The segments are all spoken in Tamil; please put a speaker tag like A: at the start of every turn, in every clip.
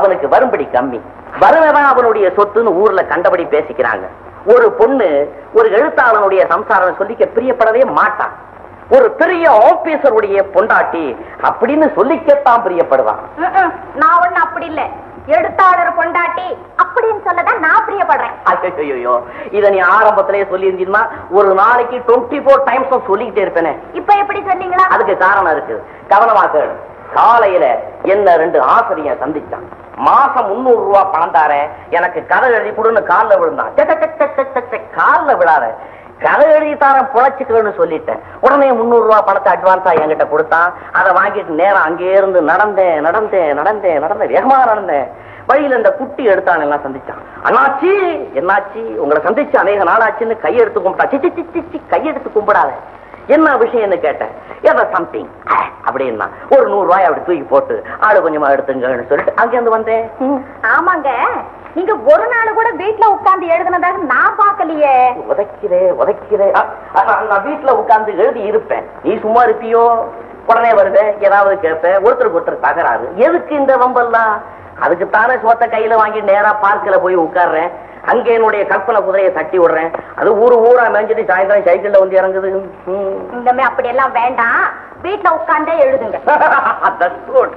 A: அவனுக்கு வரும்படி கம்மி வறுமைதான் அவனுடைய சொத்துன்னு ஊர்ல கண்டபடி பேசிக்கிறாங்க ஒரு பொண்ணு ஒரு எழுத்தாளனுடைய சம்சாரம் சொல்லிக்க பிரியப்படவே மாட்டான் ஒரு பெரிய ஆபீசருடைய பொண்டாட்டி அப்படின்னு சொல்லிக்கத்தான் பிரியப்படுவான்
B: ம்ம். நான் ஒண்ணு அப்படி இல்ல எடுத்தாளர் பொண்டாட்டி அப்படின்னு சொல்லதான் நான் பிரியப்படுறேன்
A: ஐயோ இத நீ ஆரம்பத்திலேயே சொல்லியிருந்தீங்கன்னா ஒரு நாளைக்கு டுவெண்ட்டி ஃபோர் டைம்ஸ் சொல்லிக்கிட்டே இருப்பேனே
B: இப்ப எப்படி சொன்னீங்களா
A: அதுக்கு காரணம் இருக்கு கவனமா கேளு காலையில என்ன ரெண்டு ஆசிரியர் சந்திச்சான் மாசம் முன்னூறு ரூபாய் பணம் தாரேன் எனக்கு கதை எழுதி கொடுன்னு கால்ல விழுந்தான் சே, சே, சே, சே, சே, சே, சே, கால்ல விழாத கதை எழுதி தாரேன் புழைச்சுக்கணும்னு சொல்லிட்டேன் உடனே முன்னூறு ரூபாய் பணத்தை அட்வான்ஸா என்கிட்ட கொடுத்தான் அதை வாங்கிட்டு நேரம் அங்கே இருந்து நடந்தேன் நடந்தேன் நடந்தேன் நடந்தேன் வேகமா நடந்தேன் வழியில இந்த குட்டி எடுத்தான் எல்லாம் சந்திச்சான் அண்ணாச்சி என்னாச்சி உங்களை சந்திச்சு அநேக நாளாச்சுன்னு கையெடுத்து கும்பிட்டா சி, சி, சி, சி, சி, கையெடுத்து கும்பிடாத என்ன விஷயம்னு கேட்டேன் ஏதோ சம்திங் அப்படின்னா ஒரு நூறு ரூபாய் அப்படி தூக்கி போட்டு ஆளு கொஞ்சமா எடுத்துங்கன்னு சொல்லிட்டு அங்கிருந்து வந்தேன் ம்.
B: ஆமாங்க நீங்க ஒரு நாள் கூட வீட்ல உட்கார்ந்து எழுதுனதாக நான் பார்க்கலையே
A: உதைக்கிறே உதைக்கிறே அ, அ, நான் நான் வீட்டுல உட்கார்ந்து எழுதி இருப்பேன் நீ சும்மா இருப்பியோ உடனே வருவேன் ஏதாவது கேட்பேன் ஒருத்தருக்கு ஒருத்தர் தகராறு எதுக்கு இந்த வம்பெல்லாம் அதுக்குத்தானே சோத்த கையில வாங்கி நேரா பார்க்கல போய் உட்கார்றேன் அங்க என்னுடைய கற்பனை குதிரையை தட்டி விடுறேன் அது ஊரு ஊரா மேய்ஞ்சிட்டு சாயந்தரம் சைக்கிள்ல வந்து இறங்குது ம்.
B: இந்தமே அப்படி எல்லாம் வேண்டாம் வீட்ல உட்கார்ந்தே எழுதுங்க
A: That's good.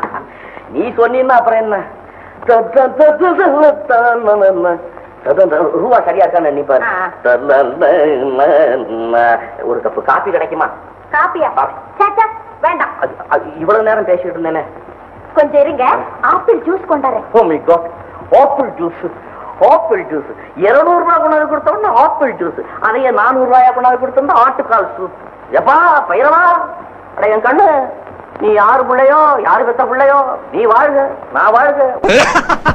A: நீ சொன்னீன்னா அப்புறம் என்ன த- த- த- த- த- த- ந- ந- ந. த- த- ரூபா சரியா இருக்கான்னு நீ பாரு
B: ஆ.
A: த- ல- ல- ல- ல. ஒரு கப்பு காபி கிடைக்குமா
B: காப்பியா சேச்சா வேண்டாம்
A: அது அது இவ்வளவு நேரம் பேசிட்டு இருந்தேனே
B: கொஞ்சம் இருங்க ஆப்பிள் ஜூஸ் கொண்டாரு
A: oh my God apple juice apple juice இருநூறு ரூபாய் கொண்டாந்து கொடுத்தோம்னா ஆப்பிள் ஜூஸ் அதையே நானூறு ரூபாயா கொண்டாந்து கொடுத்தோம்னா ஆட்டுக்கால் சூப் எப்பா பயிரவா அட என் கண்ணு நீ யாரு பிள்ளையோ யாரு பெத்த பிள்ளையோ நீ வாழ்க நான் வாழ்க